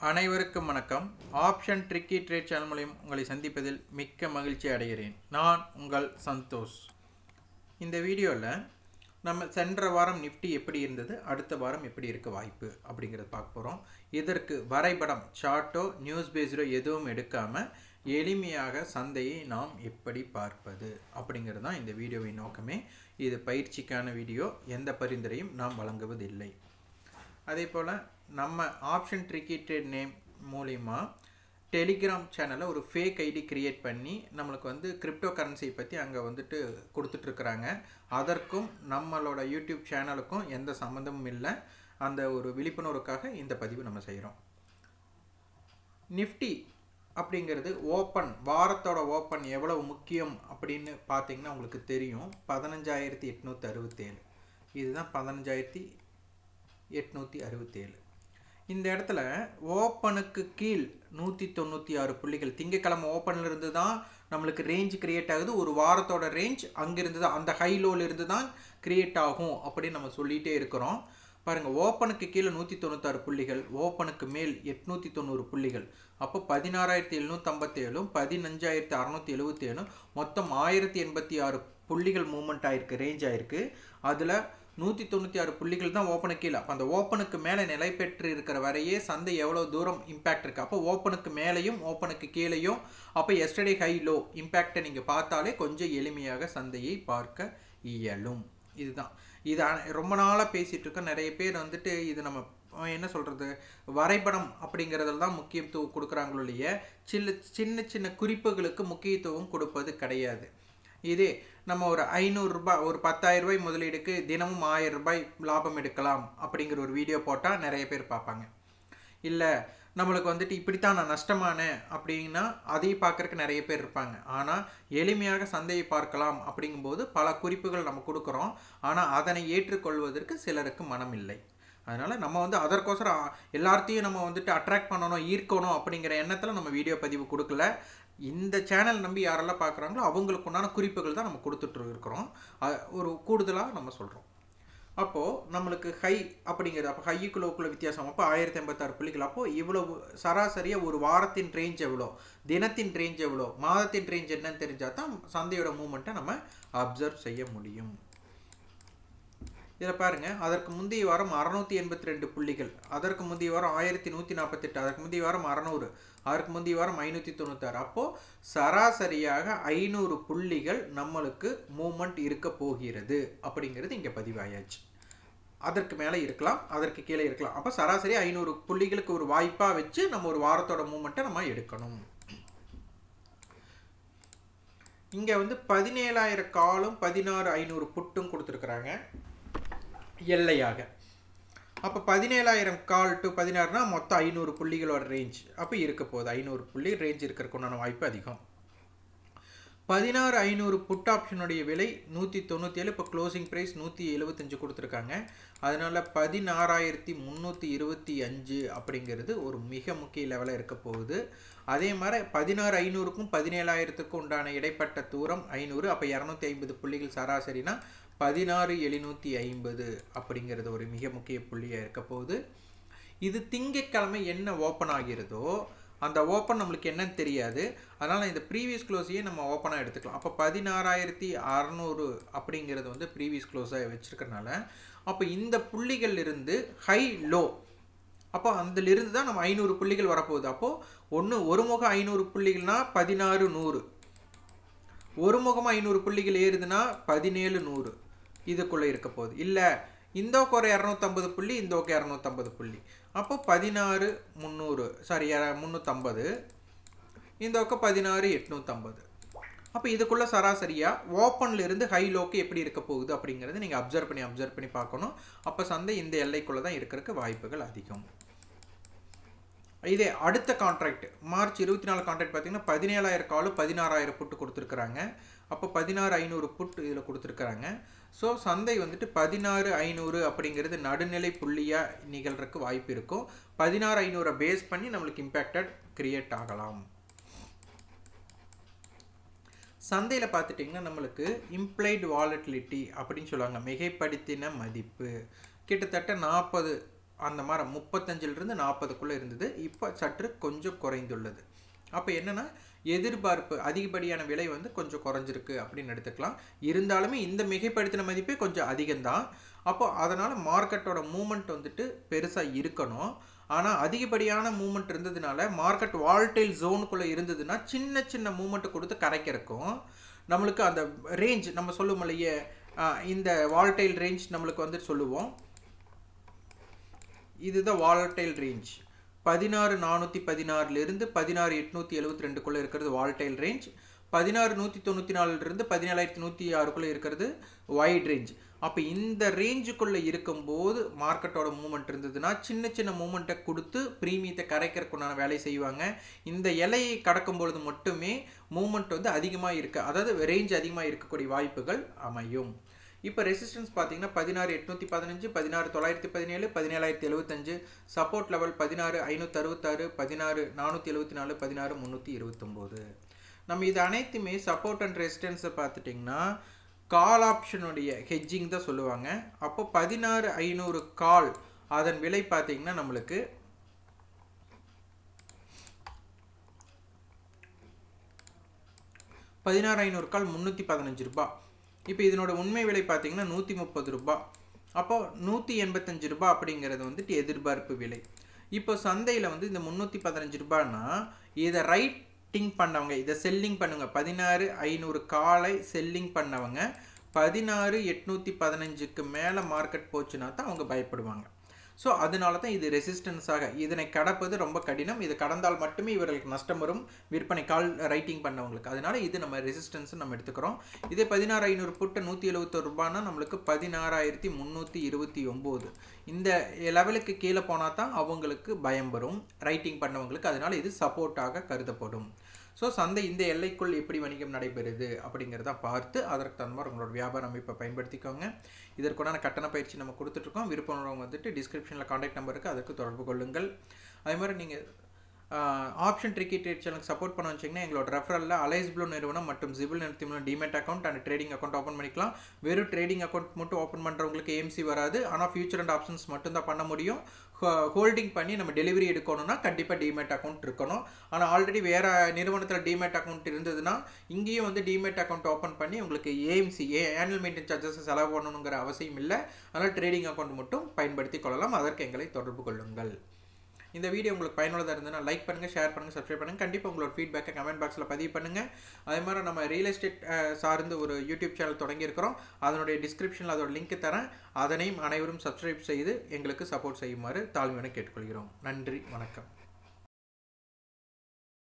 அனைவருக்கும் வணக்கம் option tricky trade channel மூலியம் உங்களை சந்திப்பதில் மிக்க மகிழ்ச்சி அடைகிறேன் நான் உங்கள் சந்தோஷ் இந்த வீடியோவில் நம்ம சென்ற வாரம் நிஃப்டி எப்படி இருந்தது அடுத்த வாரம் எப்படி இருக்க வாய்ப்பு அப்படிங்கிறத பார்க்க போகிறோம் இதற்கு வரைபடம் சார்ட்டோ நியூஸ் பேஸ்டோ எதுவும் எடுக்காமல் எளிமையாக சந்தையை நாம் எப்படி பார்ப்பது அப்படிங்கிறது தான் இந்த வீடியோவின் நோக்கமே இது பயிற்சிக்கான வீடியோ எந்த பரிந்துரையும் நாம் வழங்குவதில்லை அதே போல் நம்ம ஆப்ஷன் ட்ரிக்கி ட்ரேட் நேம் மூலிமா டெலிகிராம் சேனலில் ஒரு ஃபேக் ஐடி கிரியேட் பண்ணி நம்மளுக்கு வந்து கிரிப்டோ கரன்சியை பற்றி அங்கே வந்துட்டு கொடுத்துட்ருக்குறாங்க அதற்கும் நம்மளோட யூடியூப் சேனலுக்கும் எந்த சம்மந்தமும் இல்லை அந்த ஒரு விழிப்புணர்வுக்காக இந்த பதிவு நம்ம செய்கிறோம் நிஃப்டி அப்படிங்கிறது ஓப்பன் வாரத்தோட ஓப்பன் எவ்வளவு முக்கியம் அப்படின்னு பார்த்தீங்கன்னா உங்களுக்கு தெரியும் பதினஞ்சாயிரத்தி எட்நூற்றி அறுபத்தேழு இதுதான் பதினஞ்சாயிரத்தி எட்நூற்றி அறுபத்தேழு இந்த இடத்துல ஓப்பனுக்கு கீழ் நூற்றி தொண்ணூற்றி ஆறு புள்ளிகள் திங்கக்கிழமை ஓப்பனில் இருந்து தான் நம்மளுக்கு ரேஞ்ச் கிரியேட் ஆகுது ஒரு வாரத்தோட ரேஞ்ச் அங்கிருந்து தான் அந்த ஹை இருந்து தான் கிரியேட் ஆகும் அப்படின்னு நம்ம சொல்லிகிட்டே இருக்கிறோம் பாருங்கள் ஓப்பனுக்கு கீழே நூற்றி தொண்ணூத்தாறு புள்ளிகள் ஓப்பனுக்கு மேல் எட்நூற்றி தொண்ணூறு புள்ளிகள் அப்போ பதினாறாயிரத்தி எழுநூற்றம்பத்தேழும் பதினஞ்சாயிரத்தி அறநூற்றி எழுபத்தேழும் மொத்தம் ஆயிரத்தி எண்பத்தி ஆறு புள்ளிகள் மூவ்மெண்ட் ஆயிருக்கு ரேஞ்ச் ஆயிருக்கு அதில் நூற்றி தொண்ணூற்றி ஆறு புள்ளிகள் தான் ஓப்பனுக்கு கீழே அப்போ அந்த ஓப்பனுக்கு மேலே நிலை பெற்று இருக்கிற வரையே சந்தை எவ்வளோ தூரம் இம்பேக்ட் இருக்குது அப்போ ஓப்பனுக்கு மேலேயும் ஓப்பனுக்கு கீழேயும் அப்போ எஸ்டர்டே ஹை லோ இம்பேக்டை நீங்கள் பார்த்தாலே கொஞ்சம் எளிமையாக சந்தையை பார்க்க இயலும் இதுதான் இது ரொம்ப நாளாக பேசிகிட்டு இருக்கோம் நிறைய பேர் வந்துட்டு இது நம்ம என்ன சொல்கிறது வரைபடம் அப்படிங்கிறதுல தான் முக்கியத்துவம் கொடுக்குறாங்களோ இல்லையே சின்ன சின்ன சின்ன குறிப்புகளுக்கு முக்கியத்துவம் கொடுப்பது கிடையாது இதே நம்ம ஒரு ஐநூறுரூபா ஒரு பத்தாயிரம் ரூபாய் முதலீடுக்கு தினமும் ஆயிரம் ரூபாய் லாபம் எடுக்கலாம் அப்படிங்கிற ஒரு வீடியோ போட்டால் நிறைய பேர் பார்ப்பாங்க இல்லை நம்மளுக்கு வந்துட்டு இப்படித்தான் நான் நஷ்டமானேன் அப்படின்னா அதையும் பார்க்குறக்கு நிறைய பேர் இருப்பாங்க ஆனால் எளிமையாக சந்தையை பார்க்கலாம் அப்படிங்கும்போது பல குறிப்புகள் நம்ம கொடுக்குறோம் ஆனால் அதனை ஏற்றுக்கொள்வதற்கு சிலருக்கு மனம் இல்லை அதனால் நம்ம வந்து அதற்கோசரம் எல்லாத்தையும் நம்ம வந்துட்டு அட்ராக்ட் பண்ணணும் ஈர்க்கணும் அப்படிங்கிற எண்ணத்தில் நம்ம வீடியோ பதிவு கொடுக்கல இந்த சேனல் நம்பி யாரெல்லாம் பார்க்குறாங்களோ அவங்களுக்கு உண்டான குறிப்புகள் தான் நம்ம கொடுத்துட்டு இருக்கிறோம் ஒரு கூடுதலாக நம்ம சொல்கிறோம் அப்போது நம்மளுக்கு ஹை அப்படிங்கிறது அப்போ ஹையுக்கு லோக்குள்ள வித்தியாசம் அப்போ ஆயிரத்தி எண்பத்தாறு புள்ளிகள் அப்போது இவ்வளோ சராசரியாக ஒரு வாரத்தின் ரேஞ்ச் எவ்வளோ தினத்தின் ரேஞ்ச் எவ்வளோ மாதத்தின் ரேஞ்ச் என்னன்னு தெரிஞ்சால் தான் சந்தையோட மூமெண்ட்டை நம்ம அப்சர்வ் செய்ய முடியும் இதில் பாருங்கள் அதற்கு முந்தைய வாரம் அறநூற்றி எண்பத்தி ரெண்டு புள்ளிகள் அதற்கு முந்தைய வாரம் ஆயிரத்தி நூற்றி நாற்பத்தெட்டு அதற்கு முந்தைய வாரம் அறநூறு அதற்கு முந்தைய வாரம் ஐநூற்றி தொண்ணூத்தாறு அப்போது சராசரியாக ஐநூறு புள்ளிகள் நம்மளுக்கு மூமெண்ட் இருக்க போகிறது அப்படிங்கிறது இங்கே பதிவாயாச்சு அதற்கு மேலே இருக்கலாம் அதற்கு கீழே இருக்கலாம் அப்போ சராசரி ஐநூறு புள்ளிகளுக்கு ஒரு வாய்ப்பாக வச்சு நம்ம ஒரு வாரத்தோட மூமெண்ட்டை நம்ம எடுக்கணும் இங்கே வந்து பதினேழாயிரம் காலும் பதினாறு ஐநூறு புட்டும் கொடுத்துருக்குறாங்க எல்லையாக அப்போ பதினேழாயிரம் கால் டு பதினாறுனா மொத்தம் ஐநூறு புள்ளிகளோட ரேஞ்ச் அப்போ இருக்க போகுது ஐநூறு புள்ளி ரேஞ்ச் இருக்கிறதுக்குண்டான வாய்ப்பு அதிகம் பதினாறு ஐநூறு புட் ஆப்ஷனுடைய விலை நூற்றி தொண்ணூற்றி ஏழு இப்போ க்ளோசிங் ப்ரைஸ் நூற்றி எழுபத்தஞ்சு கொடுத்துருக்காங்க அதனால் பதினாறாயிரத்தி முந்நூற்றி இருபத்தி அஞ்சு அப்படிங்கிறது ஒரு மிக முக்கிய லெவலில் இருக்க போகுது அதே மாதிரி பதினாறு ஐநூறுக்கும் பதினேழாயிரத்துக்கும் உண்டான இடைப்பட்ட தூரம் ஐநூறு அப்போ இரநூத்தி ஐம்பது புள்ளிகள் சராசரினா பதினாறு எழுநூற்றி ஐம்பது அப்படிங்கிறது ஒரு மிக முக்கிய புள்ளியாக இருக்க போகுது இது திங்கக்கிழமை என்ன ஓப்பன் ஆகிறதோ அந்த ஓப்பன் நம்மளுக்கு என்னன்னு தெரியாது அதனால் இந்த ப்ரீவியஸ் க்ளோஸையே நம்ம ஓப்பனாக எடுத்துக்கலாம் அப்போ பதினாறாயிரத்தி அறநூறு அப்படிங்கிறது வந்து ப்ரீவியஸ் க்ளோஸாக வச்சுருக்கனால அப்போ இந்த புள்ளிகள் இருந்து ஹை லோ அப்போ அதிலிருந்து தான் நம்ம ஐநூறு புள்ளிகள் வரப்போகுது அப்போது ஒன்று ஒரு முகம் ஐநூறு புள்ளிகள்னா பதினாறு நூறு ஒரு முகம் ஐநூறு புள்ளிகள் ஏறுதுன்னா பதினேழு நூறு இதுக்குள்ளே இருக்க போகுது இல்லை இந்தோக்கு ஒரு இரநூத்தம்பது புள்ளி இந்தோக்கு இரநூத்தம்பது புள்ளி அப்போ பதினாறு முந்நூறு சாரி முந்நூற்றம்பது இந்தோக்கு பதினாறு எட்நூற்றம்பது அப்போ இதுக்குள்ளே சராசரியாக ஓப்பனில் இருந்து ஹை லோக்கு எப்படி இருக்க போகுது அப்படிங்கிறது நீங்கள் அப்சர்வ் பண்ணி அப்சர்வ் பண்ணி பார்க்கணும் அப்போ சந்தை இந்த எல்லைக்குள்ளே தான் இருக்கிறதுக்கு வாய்ப்புகள் அதிகம் இதே அடுத்த கான்ட்ராக்ட் மார்ச் இருபத்தி நாலு கான்ட்ராக்ட் பார்த்தீங்கன்னா பதினேழாயிரம் காலு பதினாறாயிரம் புட்டு கொடுத்துருக்குறாங்க அப்போ பதினாறு ஐநூறு புட் இதில் கொடுத்துருக்குறாங்க ஸோ சந்தை வந்துட்டு பதினாறு ஐநூறு அப்படிங்கிறது நடுநிலை புள்ளியாக நிகழ்றதுக்கு வாய்ப்பு இருக்கும் பதினாறு ஐநூறை பேஸ் பண்ணி நம்மளுக்கு இம்பேக்டட் கிரியேட் ஆகலாம் சந்தையில் பார்த்துட்டிங்கன்னா நம்மளுக்கு இம்ப்ளைடு வாலட்டிலிட்டி அப்படின்னு சொல்லுவாங்க மிகைப்படுத்தின மதிப்பு கிட்டத்தட்ட நாற்பது அந்த மாதிரி முப்பத்தஞ்சிலிருந்து நாற்பதுக்குள்ளே இருந்தது இப்போ சற்று கொஞ்சம் குறைந்துள்ளது அப்போ என்னென்னா எதிர்பார்ப்பு அதிகப்படியான விலை வந்து கொஞ்சம் குறைஞ்சிருக்கு அப்படின்னு எடுத்துக்கலாம் இருந்தாலுமே இந்த மிகைப்படுத்தின மதிப்பே கொஞ்சம் அதிகம்தான் அப்போ அதனால் மார்க்கெட்டோட மூமெண்ட் வந்துட்டு பெருசாக இருக்கணும் ஆனால் அதிகப்படியான மூமெண்ட் இருந்ததுனால மார்க்கெட் வால்டைல் ஜோனுக்குள்ளே இருந்ததுன்னா சின்ன சின்ன மூமெண்ட் கொடுத்து கரைக்கிறக்கும் நம்மளுக்கு அந்த ரேஞ்ச் நம்ம சொல்லும் இல்லையே இந்த வால்டைல் ரேஞ்ச் நம்மளுக்கு வந்துட்டு சொல்லுவோம் இதுதான் வால்டைல் ரேஞ்ச் பதினாறு நானூற்றி பதினாறுலேருந்து பதினாறு எட்நூற்றி எழுபத்தி ரெண்டுக்குள்ளே இருக்கிறது வால்டைல் ரேஞ்ச் பதினாறு நூற்றி தொண்ணூற்றி நாலுலேருந்து பதினேழாயிரத்தி நூற்றி ஆறுக்குள்ளே இருக்கிறது வைட் ரேஞ்ச் அப்போ இந்த ரேஞ்சுக்குள்ளே இருக்கும்போது மார்க்கெட்டோட மூமெண்ட் இருந்ததுன்னா சின்ன சின்ன மூமெண்ட்டை கொடுத்து ப்ரீமியத்தை கரைக்கிறதுக்குண்டான வேலை செய்வாங்க இந்த இலையை கடக்கும் பொழுது மட்டுமே மூமெண்ட் வந்து அதிகமாக இருக்க அதாவது ரேஞ்ச் அதிகமாக இருக்கக்கூடிய வாய்ப்புகள் அமையும் இப்போ ரெசிஸ்டன்ஸ் பார்த்தீங்கன்னா பதினாறு எட்நூற்றி பதினஞ்சு பதினாறு தொள்ளாயிரத்தி பதினேழு பதினேழாயிரத்தி எழுபத்தஞ்சு சப்போர்ட் லெவல் பதினாறு ஐநூற்றி அறுபத்தாறு பதினாறு நானூற்றி எழுபத்தி நாலு பதினாறு முந்நூற்றி இருபத்தொம்போது நம்ம இது அனைத்துமே சப்போர்ட் அண்ட் ரெசிஸ்டன்ஸை பார்த்துட்டிங்கன்னா கால் ஆப்ஷனுடைய ஹெட்ஜிங் தான் சொல்லுவாங்க அப்போ பதினாறு ஐநூறு கால் அதன் விலை பார்த்தீங்கன்னா நம்மளுக்கு பதினாறு ஐநூறு கால் முந்நூற்றி பதினஞ்சு ரூபாய் இப்போ இதனோட உண்மை விலை பார்த்தீங்கன்னா நூற்றி முப்பது ரூபாய் அப்போ நூற்றி எண்பத்தஞ்சு ரூபாய் அப்படிங்கிறது வந்துட்டு எதிர்பார்ப்பு விலை இப்போ சந்தையில் வந்து இந்த முந்நூற்றி பதினஞ்சு ரூபாய்னா இதை ரைட்டிங் பண்ணவங்க இதை செல்லிங் பண்ணுங்க பதினாறு ஐநூறு காலை செல்லிங் பண்ணவங்க பதினாறு எட்நூற்றி பதினஞ்சுக்கு மேலே மார்க்கெட் போச்சுன்னா தான் அவங்க பயப்படுவாங்க ஸோ அதனால தான் இது ரெசிஸ்டன்ஸாக இதனை கடப்பது ரொம்ப கடினம் இது கடந்தால் மட்டுமே இவர்களுக்கு நஷ்டம் வரும் விற்பனை கால் ரைட்டிங் பண்ணவங்களுக்கு அதனால இது நம்ம ரெசிஸ்டன்ஸ் நம்ம எடுத்துக்கிறோம் இதே பதினாறு ஐநூறு புட்டு நூற்றி எழுபத்தொரு ரூபான்னா நம்மளுக்கு பதினாறாயிரத்தி முந்நூற்றி இருபத்தி ஒம்பது இந்த லெவலுக்கு கீழே போனால் தான் அவங்களுக்கு பயம் வரும் ரைட்டிங் பண்ணவங்களுக்கு அதனால இது சப்போர்ட்டாக கருதப்படும் ஸோ சந்தை இந்த எல்லைக்குள் எப்படி வணிகம் நடைபெறுது அப்படிங்கிறத பார்த்து அதற்கு தகுந்த மாதிரி உங்களோட வியாபார அமைப்பை பயன்படுத்திக்கோங்க இதற்குண்டான கட்டண பயிற்சி நம்ம கொடுத்துட்ருக்கோம் விருப்பம் வந்துட்டு டிஸ்கிரிப்ஷனில் காண்டாக்ட் நம்பர் இருக்குது அதுக்கு தொடர்பு கொள்ளுங்கள் அதே மாதிரி நீங்கள் ஆப்ஷன் ட்ரிக்கி ட்ரேட் சேனலுக்கு சப்போர்ட் பண்ண வச்சிங்கன்னா எங்களோட ரெஃபரலில் அலைஸ் ப்ளூ நிறுவனம் மற்றும் ஜிபிள் நிறுத்தி மூலம் demat account and trading account open பண்ணிக்கலாம் வெறும் ட்ரேடிங் அக்கௌண்ட் மட்டும் ஓப்பன் பண்ணுறவங்களுக்கு ஏஎம்சி வராது ஆனால் ஃபியூச்சர் அண்ட் ஆப்ஷன்ஸ் மட்டும் தான் பண்ண முடியும் ஹோல்டிங் பண்ணி நம்ம டெலிவரி எடுக்கணும்னா கண்டிப்பாக டிமேட் அக்கௌண்ட் இருக்கணும் ஆனால் ஆல்ரெடி வேறு நிறுவனத்தில் டிமேட் அக்கௌண்ட் இருந்ததுன்னா இங்கேயும் வந்து டிமேட் அக்கௌண்ட் ஓப்பன் பண்ணி உங்களுக்கு AMC a annual maintain charges செலவு பண்ணணுங்கிற அவசியம் இல்லை அதனால் ட்ரேடிங் அக்கௌண்ட் மட்டும் பயன்படுத்தி கொள்ளலாம் அதற்கு எங்களை தொடர்பு கொள்ளுங்கள் இந்த வீடியோ உங்களுக்கு பயனுள்ளதாக இருந்ததுன்னா லைக் பண்ணுங்கள் ஷேர் பண்ணுங்கள் சப்ஸ்கிரைப் பண்ணுங்கள் கண்டிப்பாக உங்களோட ஃபீட்பேக்கை கமெண்ட் பாக்ஸில் பதிவு பண்ணுங்கள் அதே மாதிரி நம்ம ரியல் எஸ்டேட் சார்ந்து ஒரு யூடியூப் சேனல் தொடங்கியிருக்கிறோம் அதனுடைய டிஸ்கிரிப்ஷனில் அதோட லிங்க் தரேன் அதனையும் அனைவரும் சப்ஸ்கிரைப் செய்து எங்களுக்கு சப்போர்ட் செய்யுமாறு தாழ்மையான கேட்டுக்கொள்கிறோம் நன்றி வணக்கம்